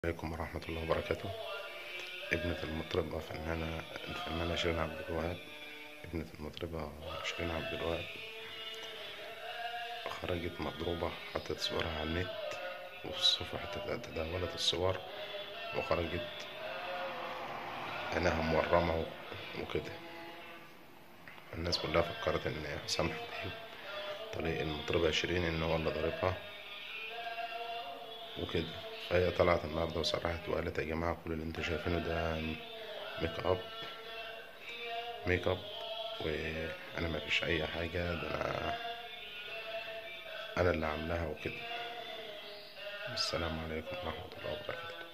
عليكم ورحمة الله وبركاته ابنة المطربة فنانة الفنانة شيرين عبد الوهاب ابنة المطربة شيرين عبد الوهاب خرجت مضروبة حطت صورها على النت وفي الصفحة تد- تداولت الصور وخرجت عينها مورمة و- وكده الناس كلها فكرت ان حسام حبيب طريق المطربة شيرين ان هو اللي ضاربها وكده فهي طلعت النهاردة وصرحت وقالت يا جماعة كل اللي انتوا شايفينه ده ميك اب ميك اب وانا ما فيش اي حاجة ده انا انا اللي عاملاها وكده السلام عليكم ورحمة الله وبركاته